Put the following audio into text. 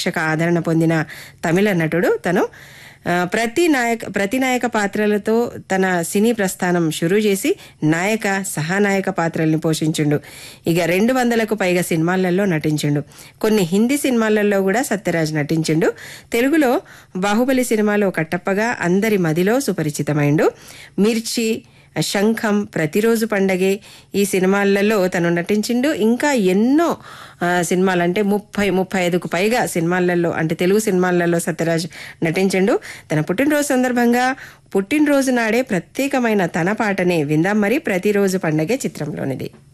ప్రేక్షక ఆదరణ పొందిన తమిళ నటుడు తను ఆ, ప్రతి నాయక ప్రతి నాయక పాత్రలతో తన సినీ ప్రస్థానం షురూ చేసి నాయక సహానాయక పాత్రల్ని పోషించిండు ఇక రెండు వందలకు పైగా సినిమాలలో నటించిండు కొన్ని హిందీ సినిమాలలో కూడా సత్యరాజ్ నటించిండు తెలుగులో బాహుబలి సినిమాలో కట్టప్పగా అందరి మదిలో సుపరిచితమైండు మిర్చి శంఖం ప్రతిరోజు పండగే ఈ సినిమాలలో తను నటించిండు ఇంకా ఎన్నో ఆ, సినిమాలు అంటే ముప్పై ముప్పై ఐదుకు పైగా సినిమాలలో అంటే తెలుగు సినిమాలలో సత్యరాజ్ నటించిండు తన పుట్టినరోజు సందర్భంగా పుట్టినరోజు నాడే ప్రత్యేకమైన తన పాటనే విందాం మరి ప్రతిరోజు పండగే చిత్రంలోనిది